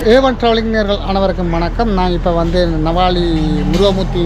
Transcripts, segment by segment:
A1 travelling நேர்கள் அனைவருக்கும் வணக்கம் நான் இப்போ வந்து நவாலி முருகமூர்த்தி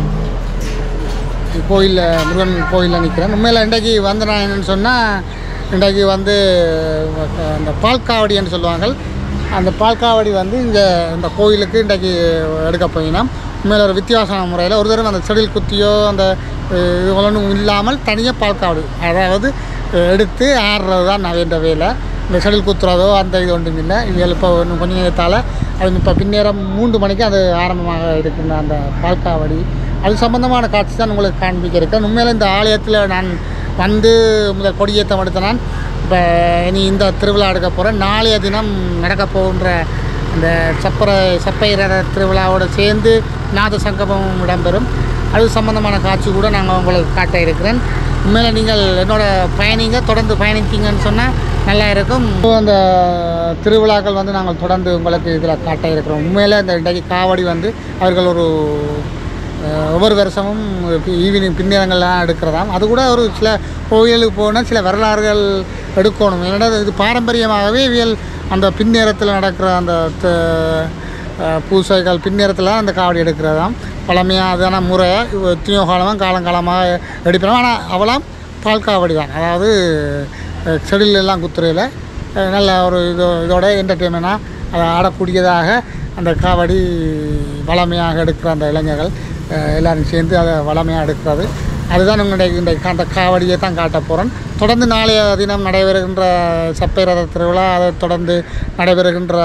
கோயிலில் முருகன் கோயிலில் நிற்கிறேன் உண்மையில் இன்றைக்கு வந்து நான் என்னென்னு சொன்னால் இன்றைக்கு வந்து அந்த பால்காவடின்னு சொல்லுவாங்க அந்த பால்காவடி வந்து இங்கே இந்த கோயிலுக்கு இன்றைக்கு எடுக்க போயினோம் உண்மையில் ஒரு வித்தியாசமான முறையில் ஒரு தடவை அந்த செடில் குத்தியோ அந்த அஹ், இது ஒன்றும் இல்லாமல் தனியாக பால்காவடி அதாவது அஹ், எடுத்து ஆடுறது தான் நான் வேண்ட வேலை இந்த செடில் குத்துறதோ அந்த இது ஒன்றும் இல்லை இது இப்போ இன்னும் கொஞ்சம் நேரத்தால் அது இப்போ பின்னேரம் மூன்று மணிக்கு அது ஆரம்பமாக இருக்கின்ற அந்த பால்காவடி அது சம்பந்தமான காட்சி தான் உங்களுக்கு காண்பிக்க இருக்கேன் உண்மையில் இந்த ஆலயத்தில் நான் வந்து முதல் கொடியேற்றம் எடுத்த நான் இப்போ இனி இந்த திருவிழா எடுக்க போகிறேன் நாளைய தினம் நடக்க போகின்ற அந்த சப்பர சப்பை ரத திருவிழாவோடு சேர்ந்து நாத சங்கமம் இடம்பெறும் அது சம்பந்தமான காட்சி கூட நாங்கள் உங்களுக்கு காட்ட இருக்கிறேன் உண்மையில் நீங்கள் என்னோட பயணிங்க தொடர்ந்து பயணித்தீங்கன்னு சொன்னால் நல்லா இருக்கும் இப்போ அந்த திருவிழாக்கள் வந்து நாங்கள் தொடர்ந்து உங்களுக்கு இதில் காட்ட இருக்கிறோம் உண்மையில் இந்த இன்றைக்கு காவடி வந்து அவர்கள் ஒரு அஹ், ஒவ்வொரு வருஷமும் ஈவினிங் பின்னரங்கள்லாம் எடுக்கிறதாம் அது கூட ஒரு சில கோயிலுக்கு போனால் சில வரலாறுகள் எடுக்கணும் ஏன்னா இது பாரம்பரியமாகவே இவியல் அந்த பின்னேரத்தில் நடக்கிற அந்த த- அஹ், பூசைகள் பின்னேரத்தில் அந்த காவடி எடுக்கிறதாம் பழமையாக அதான முறை இது எத்தனையோ காலமாக காலங்காலமாக எடுக்கிறோம் ஆனால் அவளாம் பால் காவடி தான் அதாவது அஹ், செடில் எல்லாம் குத்துறையில் நல்ல ஒரு இது இதோட என்டர்டெயின்மெண்ட்டாக அதை ஆடக்கூடியதாக அந்த காவடி வளமையாக எடுக்கிற அந்த இளைஞர்கள் அஹ், எல்லாரும் சேர்ந்து அதை வளமையாக எடுக்கிறது அதுதான் உங்களுடைய இந்த கா- அந்த காவடியை தான் காட்ட போகிறேன் தொடர்ந்து நாளைய தினம் நடைபெறுகின்ற சப்பை ரத திருவிழா அதை தொடர்ந்து நடைபெறுகின்ற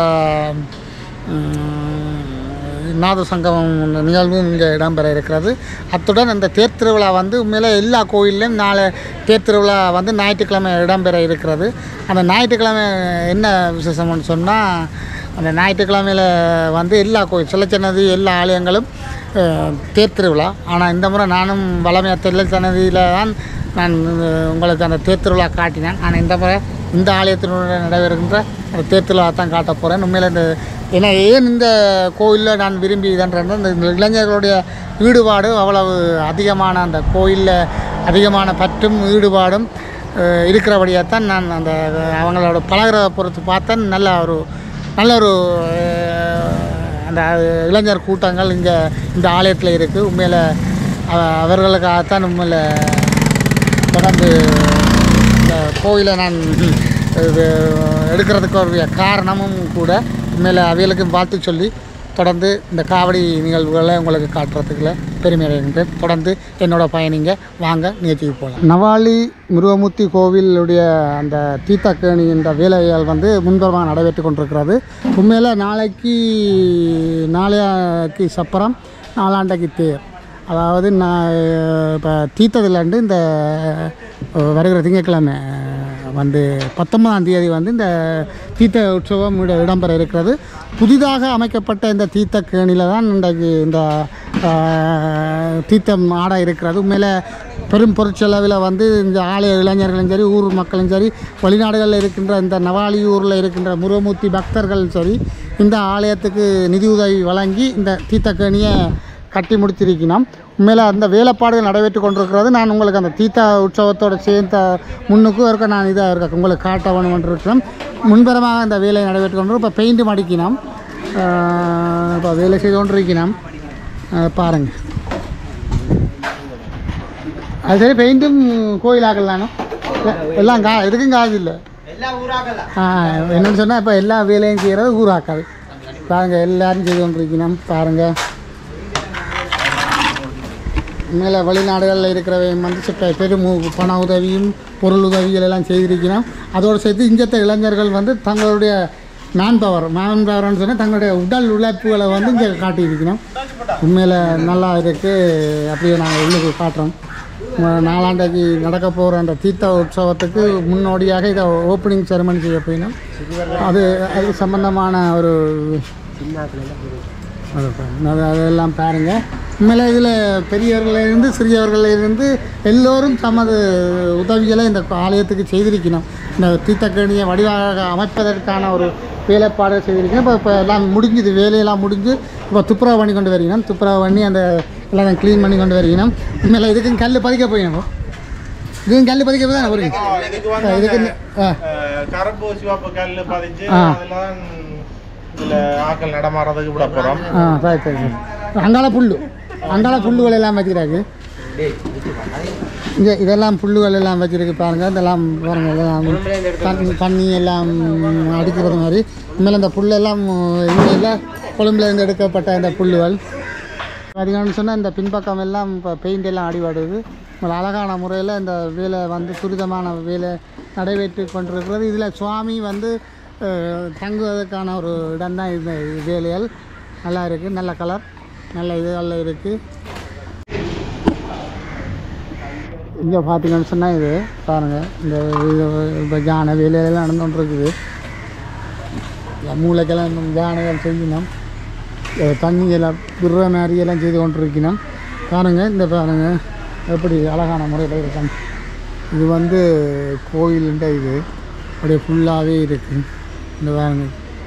உம், நாத சங்கமம் நிகழ்வும் இங்கே இடம்பெற இருக்கிறது அத்துடன் அந்த தேர் திருவிழா வந்து உண்மையிலே எல்லா கோயில்லையும் நாளை தேர் திருவிழா வந்து ஞாயிற்றுக்கிழமை இடம்பெற இருக்கிறது அந்த ஞாயிற்றுக்கிழமை என்ன விசேஷம்னு சொன்னால் அந்த ஞாயிற்றுக்கிழமையில் வந்து எல்லா கோயில் செல்லச்சன்னதி எல்லா ஆலயங்களும் அஹ், தேர் திருவிழா ஆனால் இந்த முறை நானும் வளமையாக செல்லச்சன்னதியில் தான் நான் அஹ், உங்களுக்கு அந்த தேர் திருவிழா காட்டினேன் ஆனால் இந்த முறை இந்த ஆலயத்தினுடைய நடைபெறுகின்ற அந்த தேர் திருவிழா தான் காட்ட போகிறேன் உண்மையில் இந்த ஏன்னா ஏன் இந்த கோயிலில் நான் விரும்பி இதன்றேன்னா இந்த இளைஞர்களுடைய ஈடுபாடு அவ்வளவு அதிகமான அந்த கோயிலில் அதிகமான பற்றும் ஈடுபாடும் அஹ், இருக்கிறபடியாக தான் நான் அந்த அவங்களோட பழகுற பொறுத்து பார்த்தேன் நல்ல ஒரு நல்ல ஒரு அஹ், அந்த இளைஞர் கூட்டங்கள் இங்கே இந்த ஆலயத்தில் இருக்குது உண்மையில் அவ- அவர்களுக்காகத்தான் உண்மையில் தொடர்ந்து இந்த கோயிலை நான் இது எடுக்கிறதுக்கு ஒரு காரணமும் கூட உண்மையில் அவைகளுக்கும் வாழ்த்து சொல்லி தொடர்ந்து இந்த காவடி நிகழ்வுகளை உங்களுக்கு காட்டுறதுக்குள்ள பெருமை அடைகின்றேன் தொடர்ந்து என்னோட பயணிங்க வாங்க நிகழ்ச்சிக்கு போகலாம் நவாலி முருகமூர்த்தி கோவிலுடைய அந்த தீத்தக்கேணி என்ற வேலையால் வந்து முன்பரமாக நடைபெற்று கொண்டிருக்கிறது உண்மையில் நாளைக்கு நாளைக்கு சப்பரம் நாளாண்டைக்கு தேர் அதாவது நான் இப்போ தீர்த்ததுலேருந்து இந்த அஹ், வருகிற திங்கட்கிழமை வந்து பத்தொன்பதாம் தேதி வந்து இந்த தீர்த்த உற்சவம் இட- இடம்பெற இருக்கிறது புதிதாக அமைக்கப்பட்ட இந்த தீர்த்த கேணியில் தான் இன்றைக்கு இந்த அஹ், தீர்த்தம் ஆட இருக்கிறது உண்மையில் பெரும் பொருட்செலவில் வந்து இந்த ஆலய இளைஞர்களும் சரி ஊர் மக்களும் சரி வெளிநாடுகளில் இருக்கின்ற இந்த நவாலியூரில் இருக்கின்ற முருகமூர்த்தி பக்தர்களும் சரி இந்த ஆலயத்துக்கு நிதியுதவி வழங்கி இந்த தீர்த்தக்கேணியை கட்டி முடித்திருக்கணும் உண்மையில் அந்த வேலைப்பாடுகள் நடைபெற்று கொண்டிருக்கிறது நான் உங்களுக்கு அந்த தீத்தா உற்சவத்தோடு சேர்ந்த முன்னுக்கும் இருக்க நான் இதாக இருக்க உங்களுக்கு காட்ட வேணும் என்று இருக்கிறேன் முன்பரமாக அந்த வேலை நடைபெற்று கொண்டு இப்போ பெயிண்ட் மடிக்கணும் இப்போ வேலை செய்து கொண்டிருக்கணும் பாருங்கள் அது சரி பெயிண்ட்டும் கோயிலாக்கல் தானே எல்லாம் கா எதுக்கும் காசு இல்லை ஆ என்னன்னு சொன்னால் இப்போ எல்லா வேலையும் செய்கிறது ஊராக்காது பாருங்கள் எல்லாரும் செய்து கொண்டிருக்கணும் பாருங்கள் மேலே வெளிநாடுகளில் இருக்கிறவங்க வந்து சில பெரும் உ- பண உதவியும் பொருள் உதவிகள் எல்லாம் செய்திருக்கிறோம் அதோடு சேர்த்து இங்கத்த இளைஞர்கள் வந்து தங்களுடைய மேன் பவர் மேன் பவர்னு சொன்னால் தங்களுடைய உடல் உழைப்புகளை வந்து இங்கே காட்டியிருக்கிறோம் உண்மையில் நல்லா இருக்குது அப்படியே நாங்கள் உள்ளுக்கு காட்டுறோம் ம- நாளாண்டைக்கு நடக்க போகிற அந்த தீர்த்த உற்சவத்துக்கு முன்னோடியாக இதை ஓப்பனிங் செரமனி செய்ய போயினோம் அது அது சம்பந்தமான ஒரு அது பாருங்க. அது அதெல்லாம் பாருங்கள் உண்மையில இதில் பெரியவர்களிலிருந்து சிறியவர்களிலிருந்து எல்லோரும் தமது உதவிகளை இந்த ஆலயத்துக்கு செய்திருக்கணும் இந்த தீர்த்தக்கேணியை வடிவாக அமைப்பதற்கான ஒரு வேலைப்பாடு செய்திருக்கணும் இப்போ இப்போ எல்லாம் முடிஞ்சுது வேலையெல்லாம் முடிஞ்சு இப்போ துப்புரவு பண்ணி கொண்டு வருகிறோம் துப்புரவு பண்ணி அந்த எல்லாம் க்ளீன் பண்ணி கொண்டு வருகிறோம் உண்மையில் இதுக்கும் கல் பதிக்க போயிடும் இதுக்கும் கல் பதிக்க போய் தானே போகிறீங்க இதுக்கு வந்து இதுக்கு அந்த, ஆ அஹ், கருப்பு சிவப்பு கல்லு பதிச்சு ஆ. அதெல்லாம் இதில் ஆக்கள் நடமாறதுக்கு விட போகிறோம் ஆ சரி சரி சரி அங்கால புல்லு அங்கால புல்லுகள் எல்லாம் வச்சுக்கிறாங்க இங்கே இதெல்லாம் புல்லுகள் எல்லாம் வச்சிருக்கு பாருங்க இதெல்லாம் பாருங்க இதெல்லாம் தண்ணி தண்ணி எல்லாம் அடிக்கிறது மாதிரி இனிமேல் இந்த புல்லெல்லாம் இங்கே எல்லாம் கொழும்புல இருந்து எடுக்கப்பட்ட இந்த புல்லுகள் பார்த்தீங்கன்னு சொன்னால் இந்த பின்பக்கம் எல்லாம் இப்போ பெயிண்ட் எல்லாம் அடிபடுது நல்ல அழகான முறையில் இந்த வேலை வந்து துரிதமான வேலை நடைபெற்று கொண்டிருக்கிறது இதில் சுவாமி வந்து அஹ், தங்குவதற்கான ஒரு இடம் தான் இந்த வேலைகள் நல்லா இருக்குது நல்ல கலர் நல்ல இதெல்லாம் இருக்குது இங்கே பார்த்தீங்கன்னு சொன்னால் இது பாருங்கள் இந்த இது இப்போ ஜான வேலையெல்லாம் நடந்து கொண்டிருக்குது இந்த மூளைக்கெல்லாம் இன்னும் ஜானைகள் செய்யணும் அஹ் தண்ணி எல்லாம் விடுற மாதிரி எல்லாம் செய்து கொண்டிருக்கணும் பாருங்க இந்த பாருங்க எப்படி அழகான முறையில் இருக்காங்க இது வந்து கோயிலுன்ற இது அப்படியே ஃபுல்லாகவே இருக்குது இந்த பாருங்க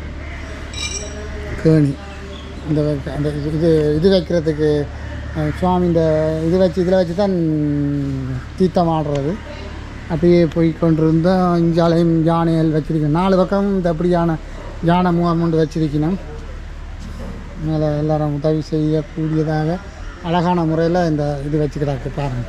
கேணி இந்த வ- அந்த இது- இது இது வைக்கிறதுக்கு அஹ், சுவாமி இந்த இது வச்சு இதில் வச்சு தான் தீர்த்தம் ஆடுறது அப்படியே போய் கொண்டிருந்தோம் இஞ்சாலையும் யானைகள் வச்சிருக்கணும் நாலு பக்கம் இந்த அப்படியான யானை மூமெண்ட் வச்சிருக்கணும் மேலே எல்லாரும் உதவி செய்யக்கூடியதாக அழகான முறையில் இந்த இது வச்சுக்கிறாங்க பாருங்க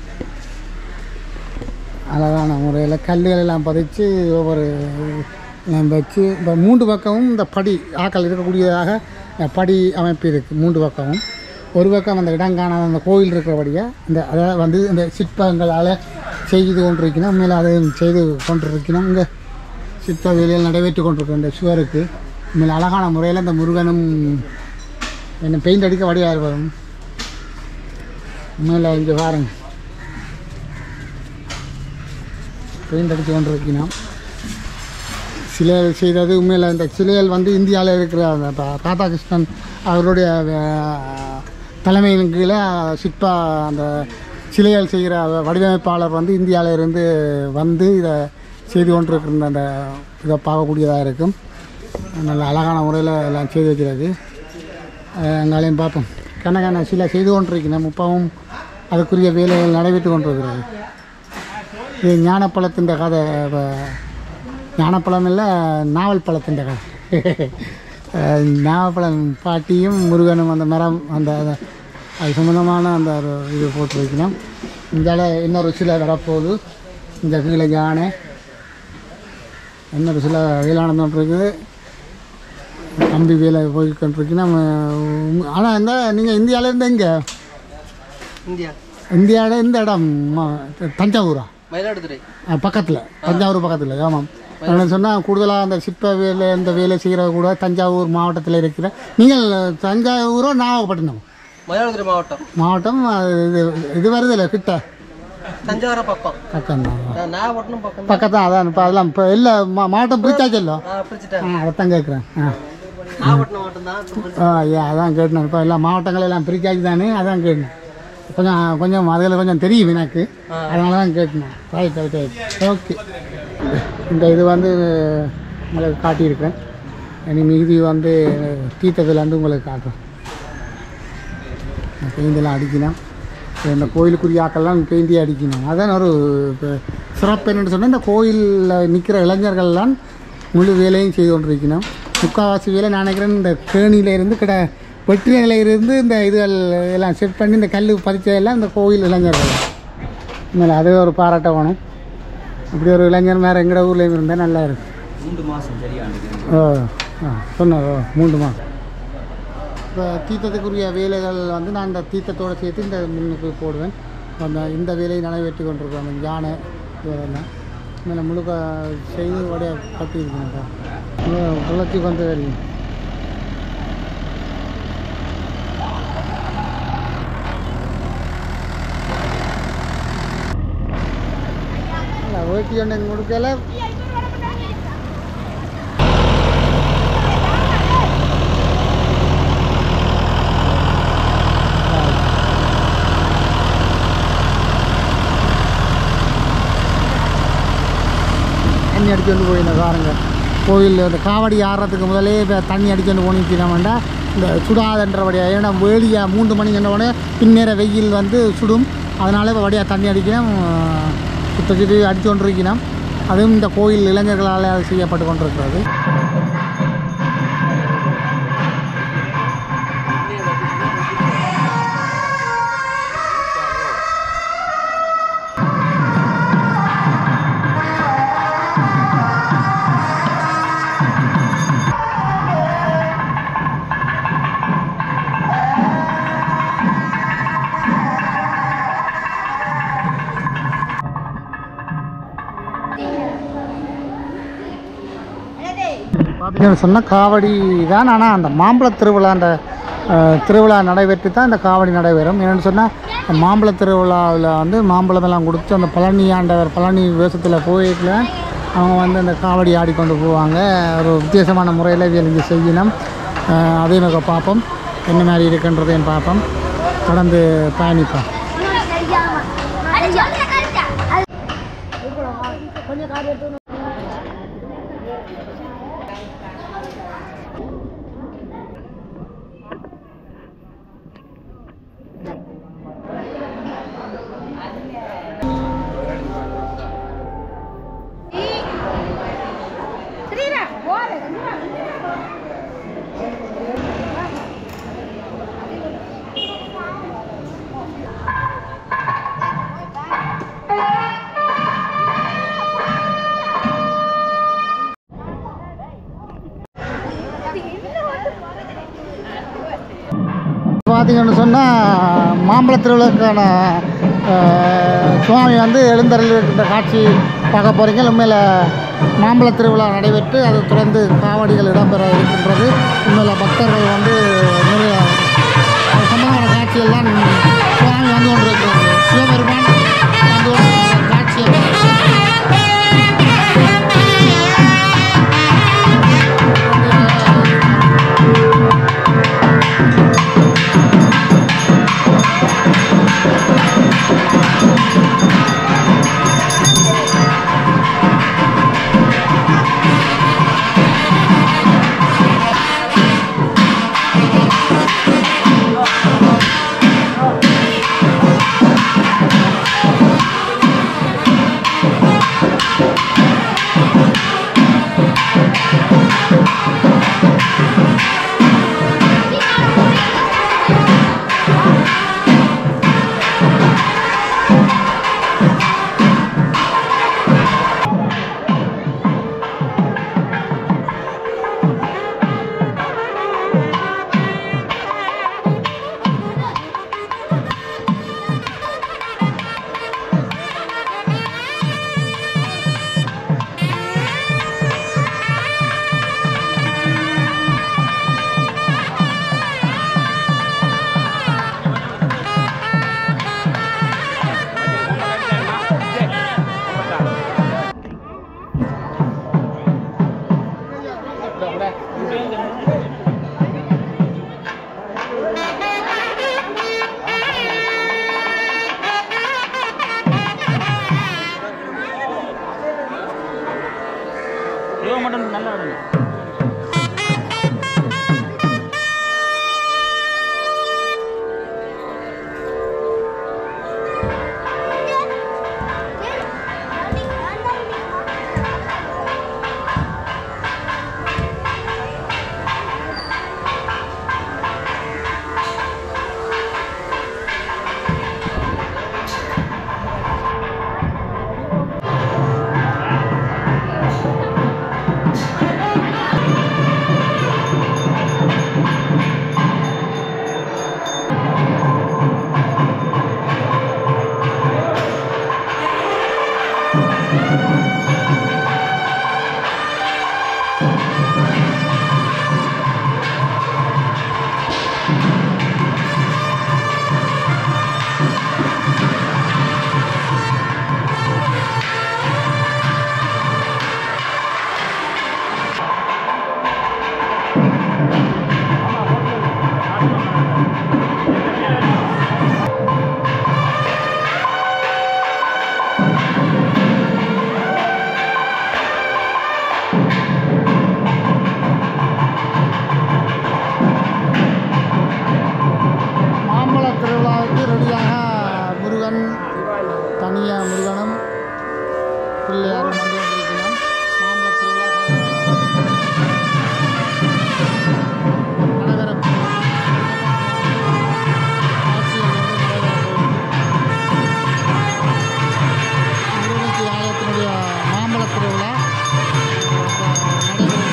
அழகான முறையில் கல்லுகள் எல்லாம் பதிச்சு ஒவ்வொரு எல்லாம் வச்சு இந்த மூன்று பக்கமும் இந்த படி ஆக்கள் இருக்கக்கூடியதாக அஹ், படி அமைப்பு இருக்குது மூன்று பக்கமும் ஒரு பக்கம் அந்த இடங்காணாத அந்த கோயில் இருக்கிறபடியாக இந்த அதை வந்து இந்த சிற்பங்களால் செய்து கொண்டிருக்கணும் மேலே அதை செய்து கொண்டிருக்கணும் இங்கே சிற்ப வேலையில் நடைபெற்று கொண்டிருக்கிற இந்த சுவருக்கு மேலே அழகான முறையில் இந்த முருகனும் என்ன பெயிண்ட் அடிக்க வடிவாக இருப்பதும் மேலே இங்கே பாருங்க பெயிண்ட் அடித்து கொண்டிருக்கணும் சிலைகள் செய்தது உண்மையில் இந்த சிலைகள் வந்து இந்தியாவில் இருக்கிற அந்த ரா- ராதாகிருஷ்ணன் அவருடைய அஹ், தலைமையின் கீழே சிற்பா அந்த சிலைகள் செய்கிற வடிவமைப்பாளர் வந்து இந்தியாவில் இருந்து வந்து இதை செய்து கொண்டிருக்கிற அந்த இதை பார்க்கக்கூடியதாக இருக்கும் நல்ல அழகான முறையில் எல்லாம் செய்து வைக்கிறது எங்களையும் பார்ப்போம் கண்ணகான சில செய்து கொண்டிருக்கிறேன் இப்பவும் அதுக்குரிய வேலைகள் நடைபெற்று கொண்டிருக்கிறது இது ஞானப்பழத்தின் கதை வ- ஞானப்பழம் இல்லை நாவல் பழத்தின் கதை அஹ் நாவப்பழம் பாட்டியும் முருகனும் அந்த மரம் அந்த அந்த- அது சம்மந்தமான அந்த ஒரு இது போட்டு வைக்கணும் இந்த இன்னொரு சிலை வரப்போகுது இந்த கீழே யானை இன்னொரு சில வேளாண் இருக்குது கம்பி வேலை போய் கொண்டிருக்கு நம்ம ஆனால் இந்த நீங்கள் இந்தியாவிலேருந்து எங்கே இந்தியா இந்தியாவில் இந்த இடம் ம- தஞ்சாவூரா மயிலாடுதுறை பக்கத்தில் தஞ்சாவூர் பக்கத்தில் ஆமாம் என்ன சொன்னால் கூடுதலாக அந்த சிற்ப வேலை இந்த வேலை செய்கிறது கூட தஞ்சாவூர் மாவட்டத்தில் இருக்கிற நீங்கள் தஞ்சாவூரோ நாகப்பட்டினம் மயிலாடுதுறை மாவட்டம் மாவட்டம் அது இது இது வருதில்ல கிட்ட தஞ்சாவூர் பக்கம் பக்கம் தான் நான் நாகப்பட்டினம் பக்கம் பக்கத்தான் அதான் இப்போ அதெல்லாம் இப்போ இல்லை மா மாவட்டம் பிரிச்சாச்சல்லோ நான் பிரிச்சுட்டேன் ஆ அதைத்தான் கேட்குறேன் ஆ நாகப்பட்டினம் மாவட்டம் தான் ஆ ஏ அதான் கேட்டேன் இப்போ எல்லா மாவட்டங்கள் எல்லாம் பிரிக்காச்சு தானே அதான் கேட்டேன் கொஞ்சம் கொஞ்சம் அதில் கொஞ்சம் தெரியும் எனக்கு அதனால தான் கேட்டேன் ரைட் ரைட் ரைட் ஓகே இந்த இது வந்து உங்களுக்கு காட்டியிருக்கேன் இனி மீதி வந்து தீர்த்தத்தில் வந்து உங்களுக்கு காட்டுறேன் பெயிண்டெல்லாம் அடிக்கணும் இந்த கோயிலுக்குரிய ஆக்கெல்லாம் பெயிண்டே அடிக்கணும் அதான் ஒரு இப்போ சிறப்பு என்னென்னு சொன்னால் இந்த கோயிலில் நிற்கிற இளைஞர்கள்லாம் முழு வேலையும் செய்து கொண்டிருக்கணும் முக்கால்வாசி வேலை நான் நினைக்கிறேன் இந்த கேணியில இருந்து கிட வெற்றி நிலையிலிருந்து இந்த இதுகள் எல்லாம் செட் பண்ணி இந்த கல் பதிச்சதெல்லாம் இந்த கோயில் இளைஞர்கள் உண்மையில அது ஒரு பாராட்ட வேணும் இப்படி ஒரு இளைஞர் வேறு எங்கட ஊர்லேயும் இருந்தால் நல்லா இருக்கும் மூன்று மாதம் சரியானது ஓ ஆ சொன்னார் ஓ மூன்று மாதம் இப்போ தீர்த்தத்துக்குரிய வேலைகள் வந்து நான் இந்த தீர்த்தத்தோடு சேர்த்து இந்த முன்னுக்கு போடுவேன் அந்த இந்த வேலையை நடைபெற்று கொண்டிருக்கோம் அந்த யானை இதெல்லாம் மேலே முழுக்க செய்து உடைய கட்டியிருக்கேன்ப்பா குளத்தி கொண்டு வரையும் வேட்டி ஒன்று கொடுக்கல தண்ணி அடிச்சு வந்து போயிருந்தேன் பாருங்க கோயில் இந்த காவடி ஆடுறதுக்கு முதலே இப்போ தண்ணி அடிச்சு வந்து போனிக்கிறோம்டா இந்த சுடாதன்றபடியாக ஏன்னா வேலியாக மூன்று மணி உடனே பின்னேற வெயில் வந்து சுடும் அதனால இப்போ வடியாக தண்ணி அடிக்கணும் சுற்றி அடித்து கொண்டிருக்கணும் அதுவும் இந்த கோயில் இளைஞர்களால் செய்யப்பட்டு கொண்டிருக்கிறது பார்த்தீங்கன்னு சொன்னால் காவடி தான் ஆனால் அந்த மாம்பழ திருவிழா அந்த அஹ், திருவிழா நடைபெற்று தான் இந்த காவடி நடைபெறும் என்னென்னு சொன்னால் அந்த மாம்பழ திருவிழாவில் வந்து மாம்பழம் எல்லாம் கொடுத்து அந்த பழனி ஆண்டவர் பழனி வேஷத்தில் போயிட்டுல அவங்க வந்து அந்த காவடி ஆடிக்கொண்டு போவாங்க ஒரு வித்தியாசமான முறையில் இவங்க இங்கே செய்யணும் அஹ், அதையும் நம்ம பார்ப்போம் என்ன மாதிரி இருக்குன்றதையும் பார்ப்போம் தொடர்ந்து பயணிப்போம் கொஞ்சம் கார் எடுத்து பார்த்தீங்கன்னு சொன்னால் மாம்பழ திருவிழாக்கான அஹ், சுவாமி வந்து எழுந்தருள் இருக்கின்ற காட்சி பார்க்க போகிறீங்க உண்மையில் மாம்பழ திருவிழா நடைபெற்று அதை தொடர்ந்து காவடிகள் இடம்பெற இருக்கின்றது உண்மையில் பக்தர்கள் வந்து நிறைய அது சம்பந்தமான காட்சியெல்லாம் சுவாமி வந்து கொண்டிருக்கிறது சிவபெருமான் வந்து கொண்டிருக்கிற காட்சியை மாம்பழ திருவிழாவுக்கு ரெடியாக முருகன் தனியாக முருகனும் பிள்ளையாரும் வந்து கொண்டிருக்கிறோம் மாம்பழ திருவிழா நடைபெறும் காட்சிகள் வந்து நடைபெறப் போகுது. முருகனுக்கு ஆலயத்தினுடைய மாம்பழ திருவிழா நடைபெறும்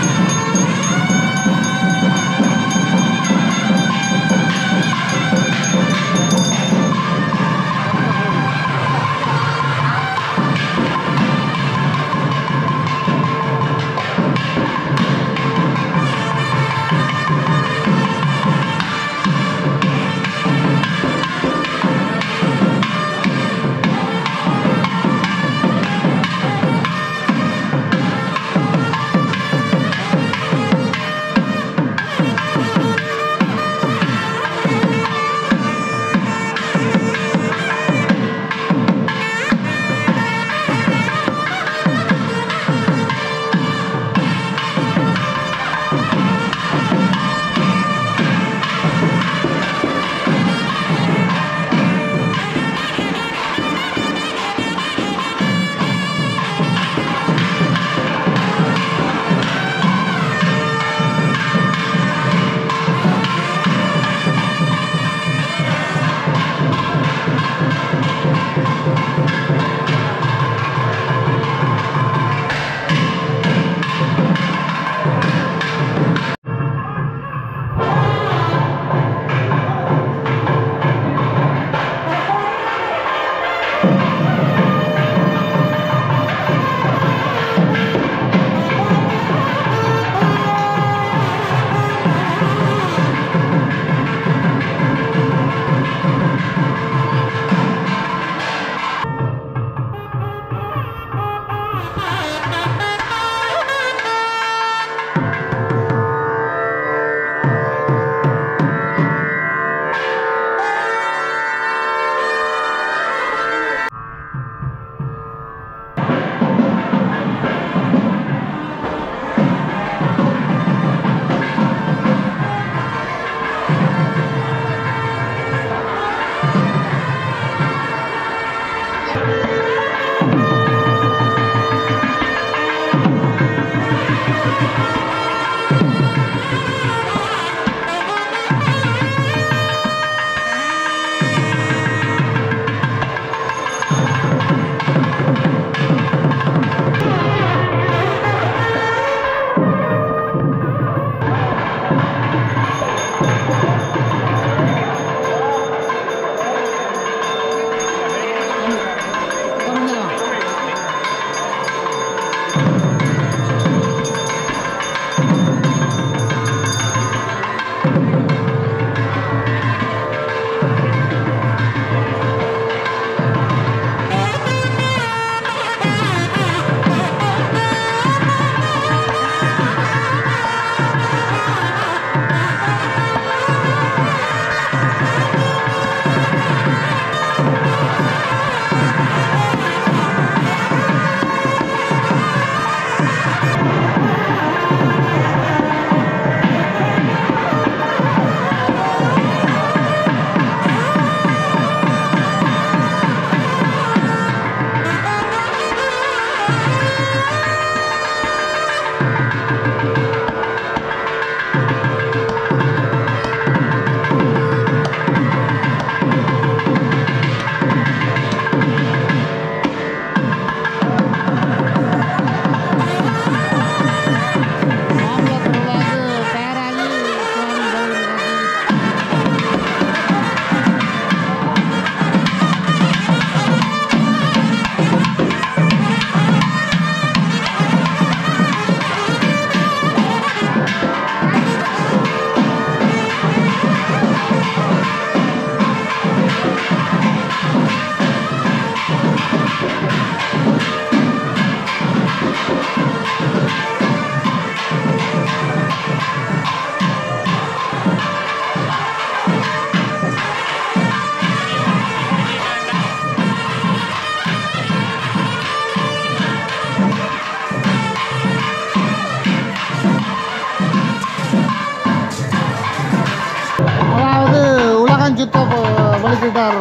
வெளியிட்டார்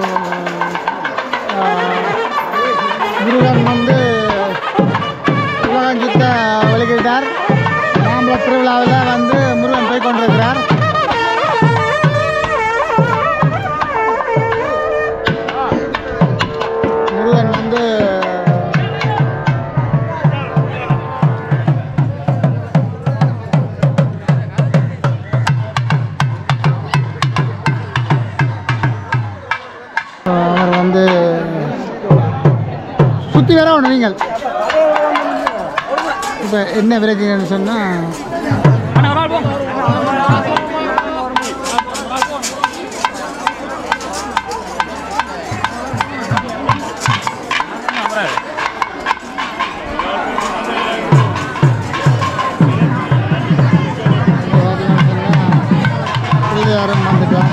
ஆஹ், முருகன் வந்து உலகஞ்சித்த வெளியிட்டார் மாம்பழ திருவிழாவில் வந்து முருகன் போய் கொண்டிருக்கிறார் முருகன் வந்து அவர் வந்து சுற்றி வேற ஒன்று நீங்கள் இப்போ என்ன விரைக்குன்னு சொன்னால் யாரும் வந்துட்டோம்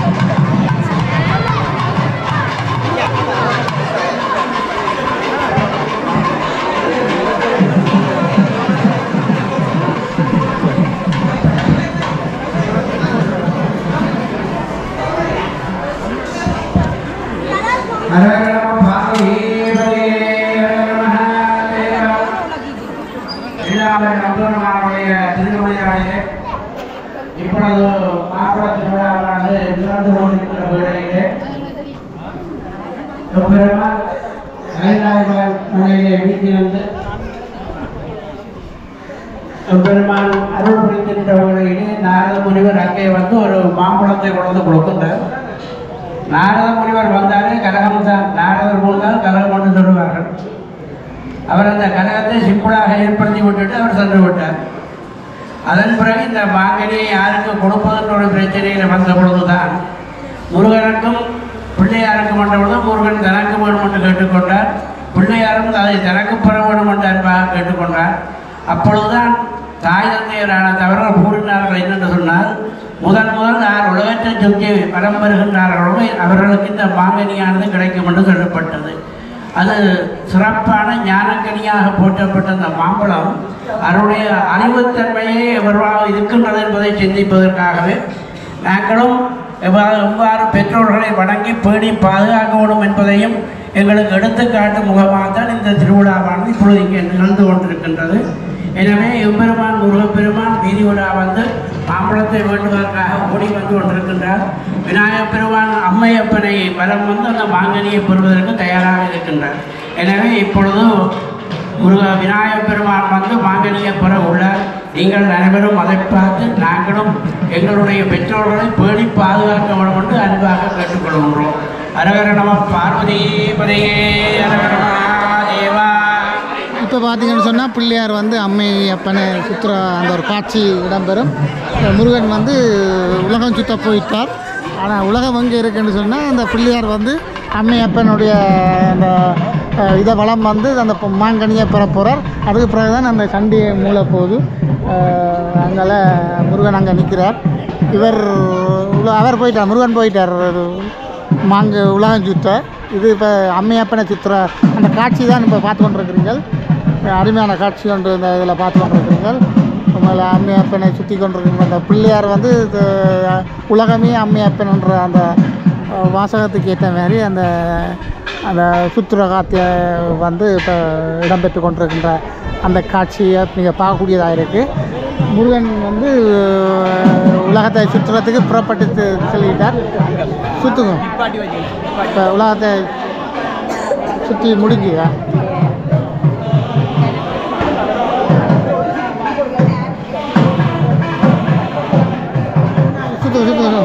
திருமலையாளே இப்பொழுது மாப்பிள திருவிழாவானது நடந்து கொண்டிருக்கிற வேளையிலே பெருமாள் ஐந்தாயிரம் மனையிலே வீட்டிலிருந்து பெருமான் அருள் புரிந்திருந்த வேளையிலே நாரத முனிவர் அங்கே வந்து ஒரு மாம்பழத்தை கொண்டு கொடுக்கின்றார் நாரத முனிவர் வந்தாலே கரகம் தான் நாரதர் போன்றால் கரகம் என்று சொல்லுவார்கள் அவர் அந்த கரகத்தை சிம்பிளாக ஏற்படுத்தி விட்டுட்டு அவர் சென்று விட்டார் அதன் பிறகு இந்த மாங்கனியை யாருக்கு கொடுப்பதென்ற ஒரு பிரச்சனையில் வந்த பொழுதுதான் முருகனுக்கும் பிள்ளையாருக்கும் என்ற பொழுது முருகன் தனக்கு வேணும் என்று கேட்டுக்கொண்டார் பிள்ளையாரும் அதை தனக்கு பெற வேண்டும் என்று அன்பாக கேட்டுக்கொண்டார் அப்பொழுதுதான் தாய் தந்தையரான தவறுகள் கூறினார்கள் என்னென்று சொன்னால் முதன் முதல் யார் உலகத்தை சுற்றி வலம் பெறுகின்றார்களோ அவர்களுக்கு இந்த மாங்கனியானது கிடைக்கும் என்று சொல்லப்பட்டது அது சிறப்பான ஞானக்கனியாக போற்றப்பட்ட அந்த மாம்பழம் அவருடைய அறிவுத்தன்மையே எவ்வாறு இருக்கின்றது என்பதை சிந்திப்பதற்காகவே நாங்களும் எவ்வாறு எவ்வாறு பெற்றோர்களை வணங்கி பேணி பாதுகாக்க வேண்டும் என்பதையும் எங்களுக்கு எடுத்துக்காட்டும் முகமாக தான் இந்த திருவிழாவானது இப்பொழுது இங்கே நிகழ்ந்து கொண்டிருக்கின்றது எனவே எம்பெருமான் முருகப்பெருமான் வீதி விழா வந்து மாம்பழத்தை வேண்டுவதற்காக ஓடி வந்து கொண்டிருக்கின்றார் விநாயகப் பெருமான் அம்மையப்பனை வலம் வந்து அந்த மாங்கனியை பெறுவதற்கு தயாராக இருக்கின்றார் எனவே இப்பொழுது முருக விநாயகப் பெருமான் வந்து மாங்கனியை பெற உள்ளார் நீங்கள் அனைவரும் அதை பார்த்து நாங்களும் எங்களுடைய பெற்றோர்களை பேணி பாதுகாக்க வேண்டும் என்று அன்பாக கேட்டுக்கொள்கின்றோம் அரகர நம பார்வதி பதையே அரகர மகாதேவா இப்போ பார்த்தீங்கன்னு சொன்னால் பிள்ளையார் வந்து அம்மை அப்பனை சுற்றுற அந்த ஒரு காட்சி இடம்பெறும் முருகன் வந்து உலகம் சுத்த போயிட்டார் ஆனால் உலகம் எங்கே இருக்குன்னு சொன்னால் அந்த பிள்ளையார் வந்து அம்மை அப்பனுடைய அந்த அஹ், இதை வளம் வந்து அந்த பொ- மாங்கனியை பெற போகிறார் அதுக்கு பிறகு தான் அந்த சண்டிகை மூளை போகுது அங்கே முருகன் அங்கே நிற்கிறார் இவர் உல- அவர் போயிட்டார் முருகன் போயிட்டார் மாங்க உலகம் சுத்த இது இப்போ அம்மையப்பனை சுற்றுற அந்த காட்சி தான் இப்போ பார்த்து கொண்டிருக்கிறீர்கள் அருமையான காட்சி ஒன்று இந்த இதில் பார்த்து கொண்டிருக்கிறீர்கள் உங்களை அம்மையப்பனை சுற்றி கொண்டிருக்கிற அந்த பிள்ளையார் வந்து இது உலகமே அம்மையப்பன்ன்ற அந்த அஹ், வாசகத்துக்கு ஏற்ற மாதிரி அந்த அந்த சுற்றுற காத்திய வந்து இப்போ இடம்பெற்று கொண்டிருக்கின்ற அந்த காட்சியை நீங்கள் பார்க்கக்கூடியதாக இருக்குது முருகன் வந்து அஹ், உலகத்தை சுற்றுறதுக்கு புறப்பட்டு செ- செல்கிறார் சுற்றுங்க இப்போ உலகத்தை சுற்றி முடிஞ்சுதா சுற்றுங்க சுற்றுங்க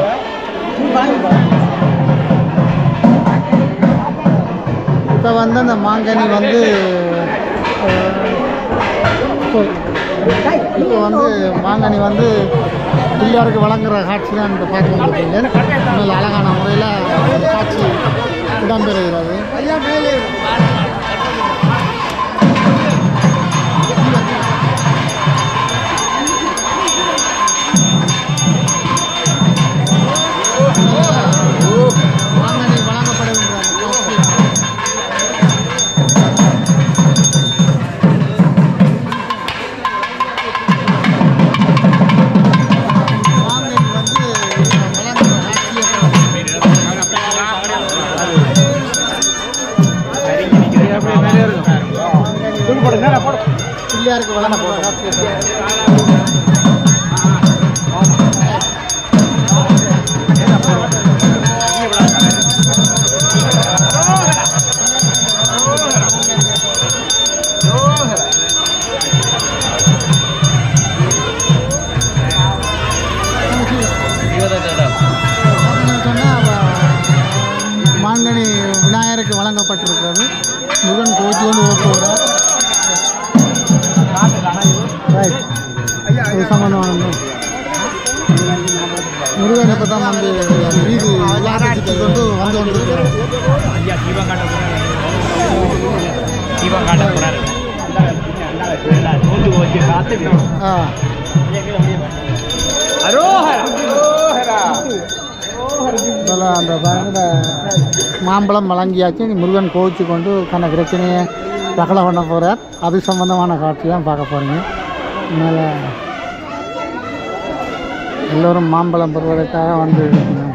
இப்போ வந்து அந்த மாங்கனி வந்து இப்போ வந்து மாங்கனி வந்து பிள்ளையாருக்கு வழங்குற காட்சி தான் இந்த பார்த்து கொண்டிருக்கீங்க உண்மையில் அழகான முறையில் அந்த காட்சி இடம்பெறுகிறது மாங்கனி வழங்கப்படுகின்ற அந்த காட்சி மாங்கனி வந்து வழங்குற காட்சியை பிள்ளையாருக்கு வளர்ந்த போட்டோம் பார்த்தீங்கன்னு சொன்னால் மாங்கனி விநாயகருக்கு வழங்கப்பட்டிருக்கிறது முருகன் கோச்சி கொண்டு ஓட்டுவார் ரைட் இது சம்பந்தமான முருகன் இப்போ தான் வந்து வீதி விளாசி கொண்டு வந்து கொண்டிருக்கிறார் ஐயா தீபம் காட்ட போறாரு தீபம் காட்ட போறாரு நூற்று வச்சு காத்து ஆ அதில் அந்த பயங்கர மாம்பழம் வழங்கியாச்சு இனி முருகன் கோவிச்சு கொண்டு தன்னை பிரச்சனையை ரகலை பண்ண போகிறார் அது சம்பந்தமான காட்சி தான் பார்க்க போகிறீங்க அதனால் எல்லோரும் மாம்பழம் பெறுவதற்காக வந்து இருக்கணும்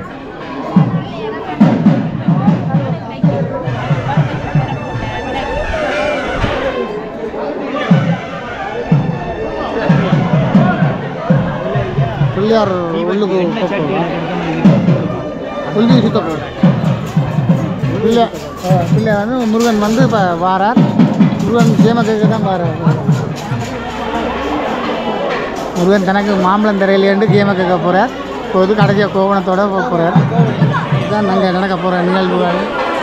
பிள்ளையார் உள்ளுக்கு போக்குவரத்து. உள்ளி சுத்த பிள்ளை ஆ, பிள்ளை வந்து முருகன் வந்து இப்போ வாரார் முருகன் சேமக்கு தான் வாரார் முருகன் தனக்கு மாம்பழம் தரையிலேருந்து கேம கேட்க போகிறார் இப்போது கடைசியாக கோவணத்தோட போக போகிறார் இதுதான் நாங்கள் நடக்க போகிற நிகழ்வுகள்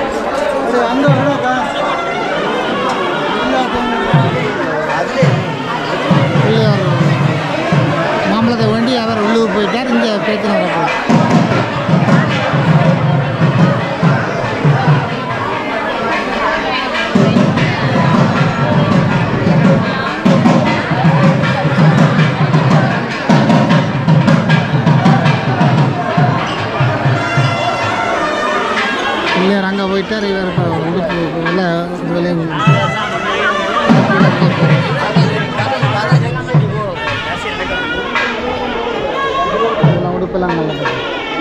பிள்ளையார் மாம்பழத்தை வேண்டி அவர் உள்ளூர் போயிட்டார் இங்கே பேச்சு நடக்கும் பிள்ளையார் அங்கே போயிட்டார் இவர் இப்போ உடுப்பு இல்லை இதுலையும் இதெல்லாம் உடுப்பெல்லாம் நல்லா இருக்கு.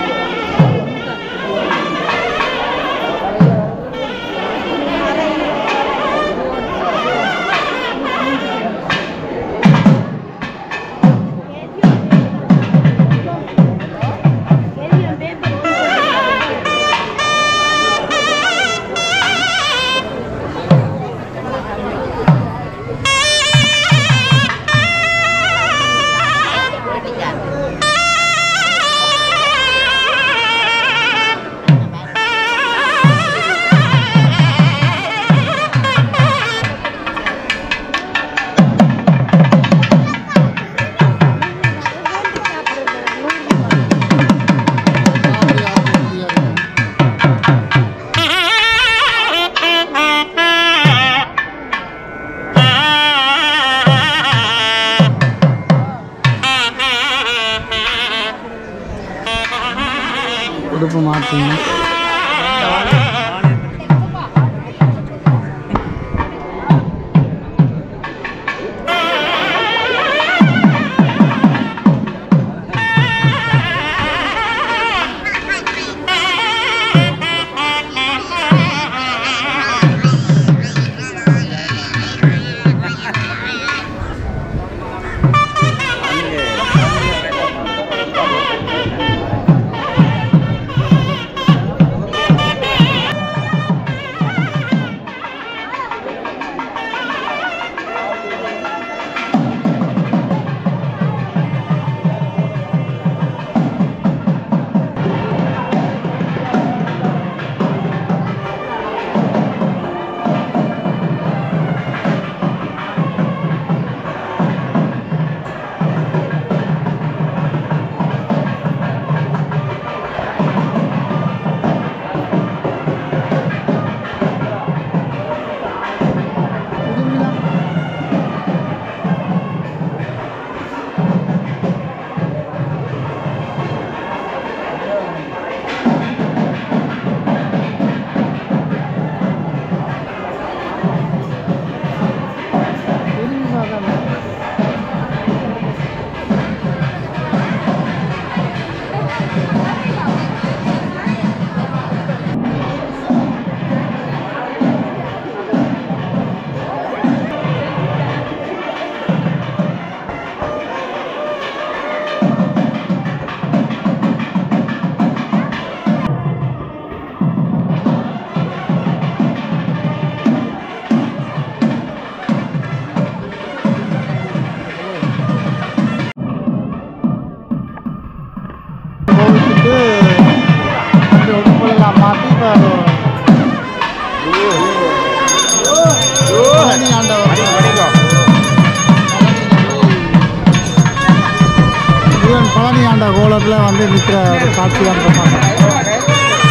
உடுப்பு மாற்றுங்க என்ற கோலத்தில் வந்து நிற்கிற ஒரு காட்சி தான் இப்ப பார்க்கலாம்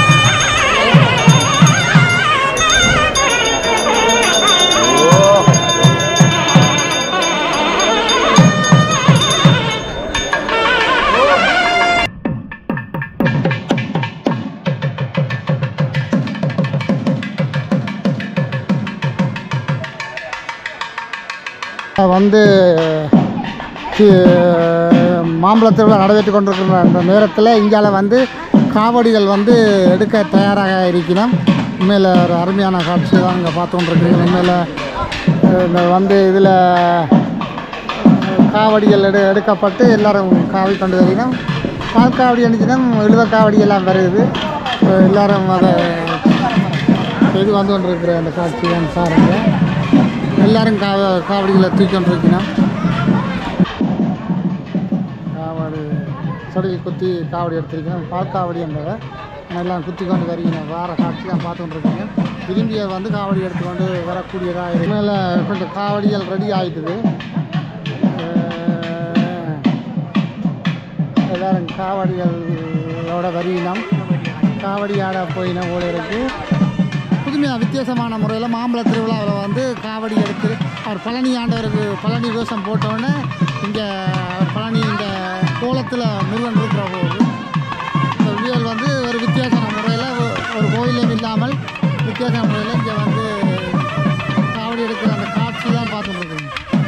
வந்து தி- மாம்பழ திருவிழா நடைபெற்று கொண்டிருக்கிற அந்த நேரத்தில் இங்கால வந்து காவடிகள் வந்து எடுக்க தயாராக இருக்கிறோம் உண்மையில் ஒரு அருமையான காட்சி தான் இங்கே பார்த்து கொண்டிருக்கிறீங்க உண்மையில் அஹ், இந்த வந்து இதில் காவடிகள் எடு எடுக்கப்பட்டு எல்லாரும் காவி கொண்டு வருகிறோம் பால் காவடி அணிச்சினோம் இழுவ காவடி எல்லாம் வருது அஹ், எல்லாரும் அதை இது வந்து கொண்டிருக்கிற அந்த காட்சி தான் சாருங்க எல்லாரும் காவ காவடிகளை தூக்கி கொண்டிருக்கணும் காவடி சடையில் குத்தி காவடி எடுத்திருக்கணும் பால் காவடி என்பதை எல்லாம் குத்தி கொண்டு வருகிறேன் வார காட்சி தான் பார்த்து கொண்டிருக்கீங்க விரும்பிய வந்து காவடி எடுத்துக்கொண்டு வரக்கூடியதாக இருக்கு மேலே கொஞ்சம் காவடிகள் ரெடி ஆகிட்டுது எல்லாரும் காவடிகளோட வரியினம் காவடி ஆட போயினம் போல இருக்குது புதுமையாக வித்தியாசமான முறையில் மாம்பழ திருவிழாவில் வந்து காவடி எடுத்து அவர் பழனி ஆண்டவருக்கு பழனி வேஷம் போட்டோன்னே இங்கே பழனி இந்த கோலத்தில் முருகன் இருக்கிற போது இந்த வியல் வந்து ஒரு வித்தியாசமான முறையில் ஒரு கோயிலும் இல்லாமல் வித்தியாசமான முறையில் இங்கே வந்து காவடி எடுக்கிற அந்த காட்சி தான் பார்த்துட்டு இருக்கோம்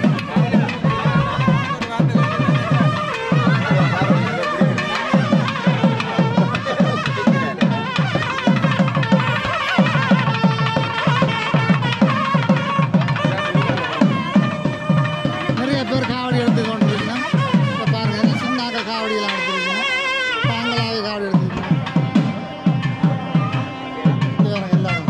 நிறைய பேர் காவடி எடுத்து கொண்டிருக்கணும் இப்போ பாருங்க சின்னாக்க காவடியெல்லாம் எடுத்துருக்கணும் பாங்களாவே காவடி எடுத்துருக்கணும் இங்க பாருங்க எல்லாரும்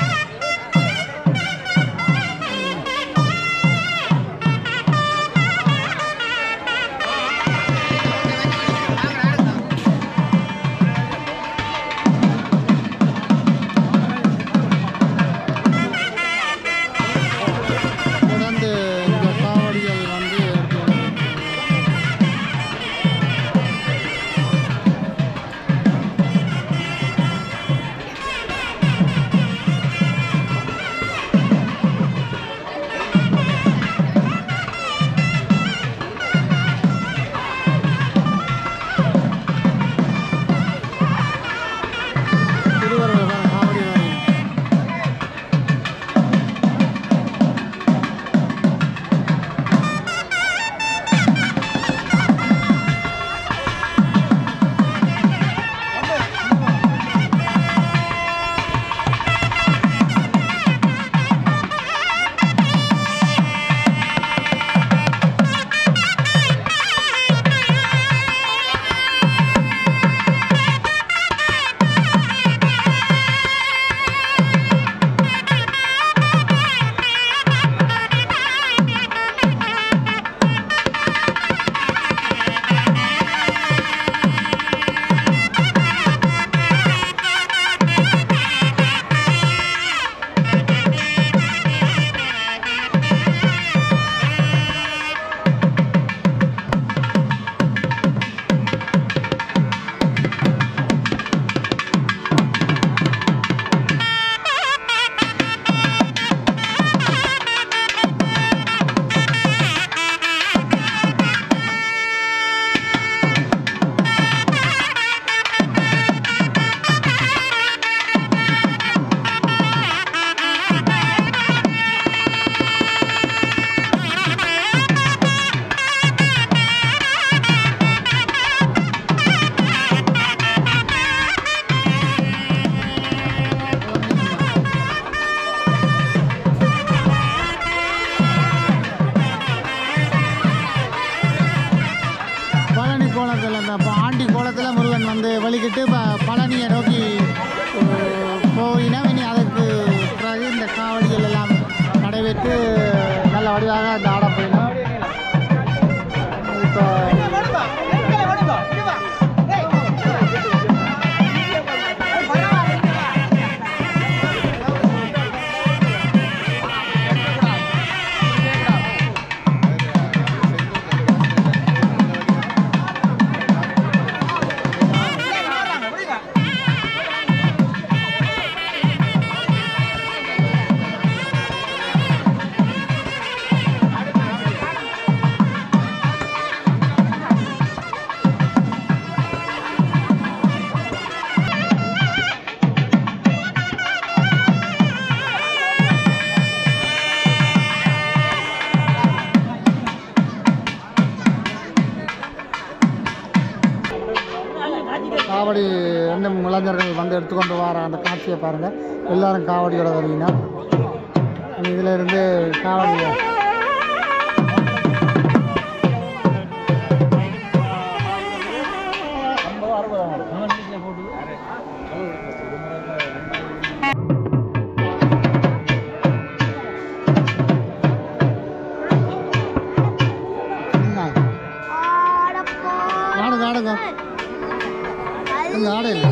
தொடர்ந்து இந்த காவடிகள் வந்து எடுத்து வந்து திருவருள் வர காவடி வாரி பழனி கோலத்தில் இந்த ப- ஆண்டி கோலத்தில் முருகன் வந்து வழிகிட்டு ப- பழனியை நோக்கி அஹ், போயினா இனி அதுக்கு பிறகு இந்த காவடிகள் எல்லாம் நடைபெற்று நல்ல வடிவாக அந்த ஆட போயிடும் இப்போ காவடி இன்னும் இளைஞர்கள் வந்து எடுத்துக்கொண்டு வர அந்த காட்சியை பாருங்கள் எல்லாரும் காவடியோட வருவீங்க இதில் இருந்து காவடி ஆடுங்க ஆடுங்க இந்த ஆடு இல்லை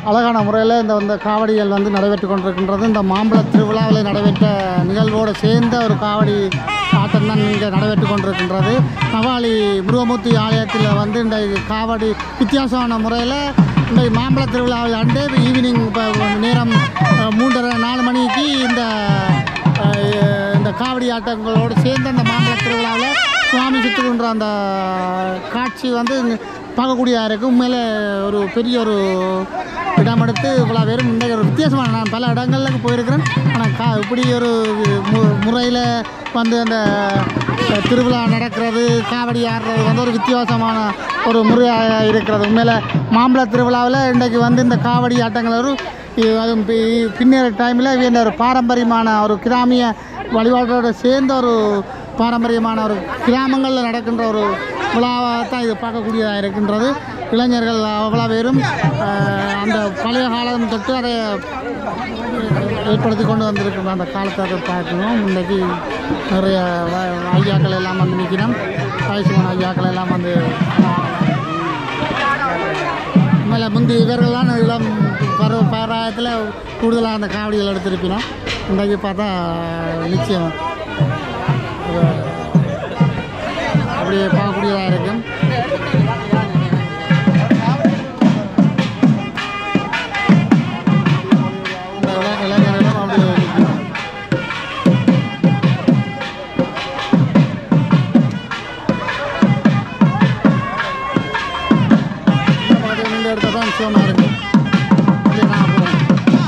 அழகான முறையில் இந்த இந்த காவடிகள் வந்து நடைபெற்று கொண்டிருக்கின்றது இந்த மாம்பழ திருவிழாவில் நடைபெற்ற நிகழ்வோடு சேர்ந்த ஒரு காவடி ஆட்டம் தான் இங்கே நடைபெற்று கொண்டிருக்கின்றது நவாலி முருகமூர்த்தி ஆலயத்தில் வந்து இந்த காவடி வித்தியாசமான முறையில் இந்த மாம்பழ திருவிழாவில் அண்டு ஈவினிங் இப்போ நேரம் அஹ், மூன்றரை நாலு மணிக்கு இந்த அஹ், இந்த காவடி ஆட்டங்களோடு சேர்ந்து அந்த மாம்பழ திருவிழாவில் சுவாமி சுற்றுகின்ற அந்த காட்சி வந்து பார்க்கக்கூடியதாக இருக்குது உண்மையிலே ஒரு பெரிய ஒரு இடம் எடுத்து இவ்வளோ பேரும் இந்த ஒரு வித்தியாசமான நான் பல இடங்களுக்கு போயிருக்கிறேன் ஆனால் கா இப்படி ஒரு மு முறையில் வந்து அந்த திருவிழா நடக்கிறது காவடி ஆடுறது வந்து ஒரு வித்தியாசமான ஒரு முறையாக இருக்கிறது உண்மையில் மாம்பழ திருவிழாவில் இன்றைக்கு வந்து இந்த காவடி ஆட்டங்கள் ஒரு இது அதுவும் பி- பின்னர் டைமில் இந்த ஒரு பாரம்பரியமான ஒரு கிராமிய வழிபாட்டோடு சேர்ந்த ஒரு பாரம்பரியமான ஒரு கிராமங்களில் நடக்கின்ற ஒரு விழாவாக தான் இது பார்க்கக்கூடியதாக இருக்கின்றது இளைஞர்கள் அவ்வளோ பேரும் ஆஹ், அந்த பழைய காலம் தொட்டு அதை ஏற்படுத்தி கொண்டு வந்திருக்கிற அந்த காலத்தை அதை பார்க்கணும் இன்றைக்கி நிறைய வ- ஐயாக்கள் எல்லாம் வந்து நிற்கணும் வயசுமான ஐயாக்கள் எல்லாம் வந்து மேலே முந்தி இவர்கள்லாம் இளம் பருவ பாராயத்தில் கூடுதலாக அந்த காவடிகள் எடுத்திருப்பினோம் இன்றைக்கு பார்த்தா நிச்சயம் அது அப்படியே பார்க்கக்கூடியதாக இருக்கும் இந்த இள- இளைஞர்களும் அப்படியே நிற்கும் இந்த இடத்துல தான் சிவமாக இருக்கும் அப்படியே நான் போகிறேன்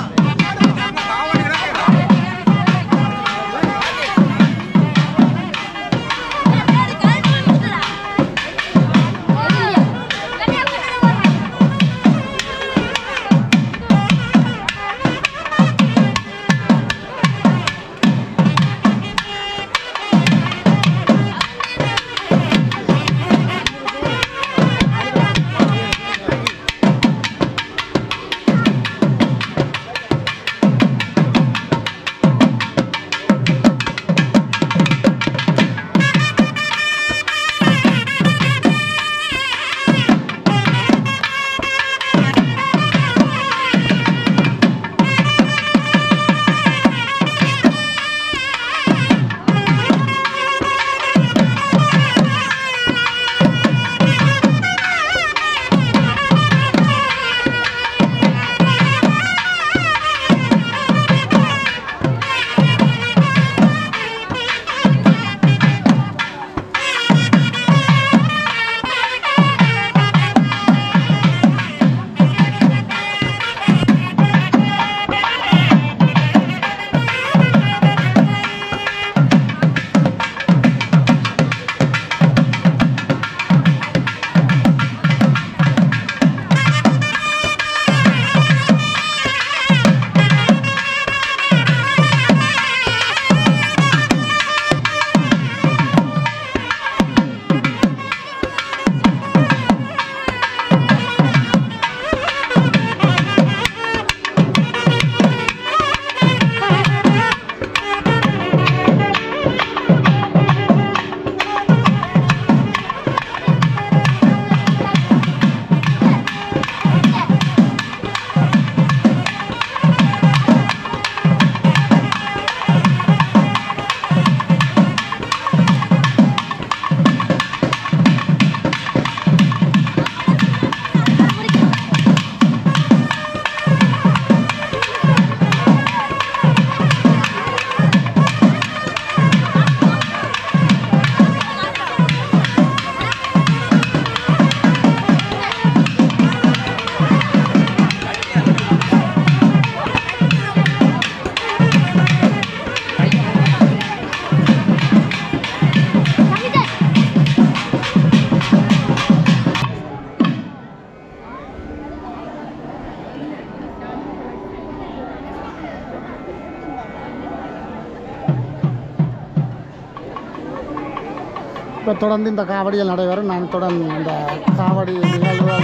இப்போ தொடர்ந்து இந்த காவடிகள் நடைபெறும் நான் தொடர்ந்து இந்த காவடி நிகழ்வுகளை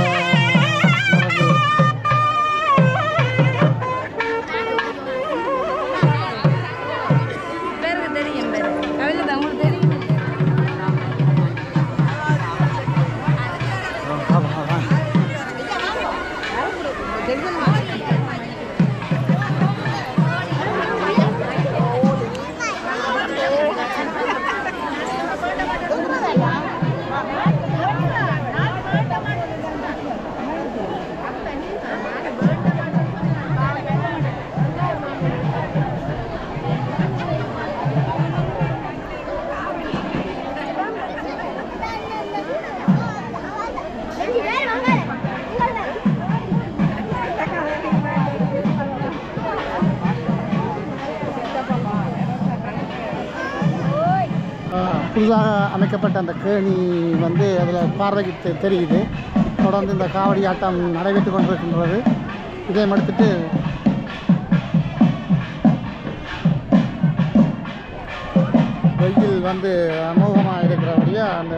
நடந்து பேருக்கு தெரியும் பேரு கவிதை தான் உங்களுக்கு தெரியும் தெரியுமா புதுதாக அமைக்கப்பட்ட அந்த கேணி வந்து அதில் பார்வைக்கு தெ- தெரியுது தொடர்ந்து இந்த காவடி ஆட்டம் நடைபெற்று கொண்டிருக்கின்றது இதை எடுத்துட்டு வெயில் வந்து அமோகமாக இருக்கிறபடியாக அந்த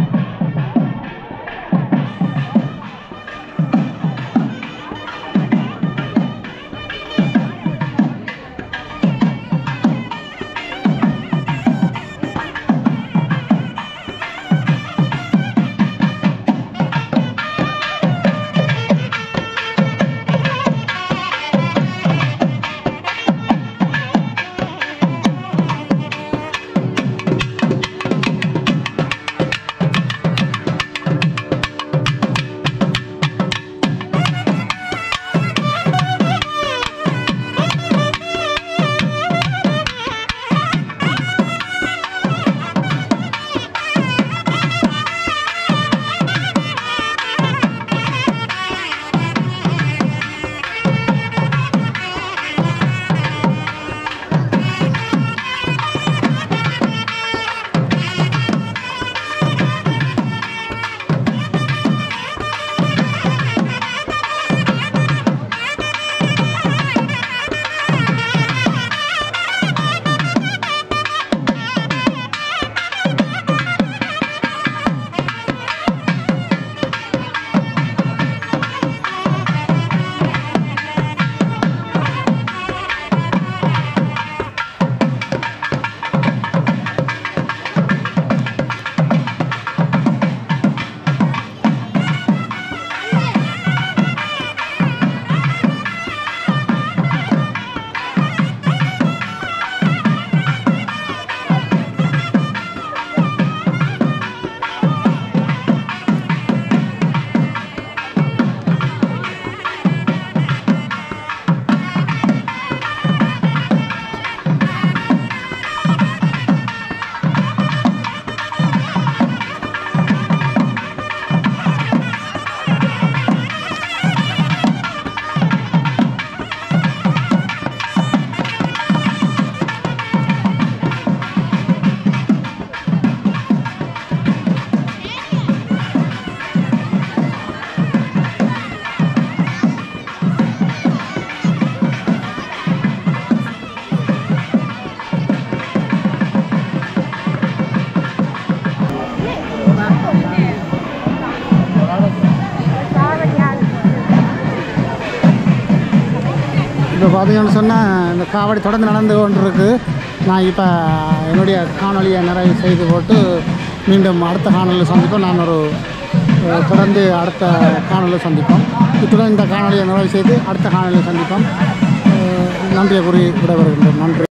இப்போ பார்த்தீங்கன்னு சொன்னால் இந்த காவடி தொடர்ந்து நடந்து கொண்டிருக்கு நான் இப்போ என்னுடைய காணொலியை நிறைவு செய்து போட்டு மீண்டும் அடுத்த காணொலியில் சந்திப்போம் நான் ஒரு அஹ், தொடர்ந்து அடுத்த காணொலியில் சந்திப்போம் இத்துடன் இந்த காணொலியை நிறைவு செய்து அடுத்த காணொலியில் சந்திப்போம் அஹ், நன்றியை கூறி விடைபெறுகின்றோம் நன்றி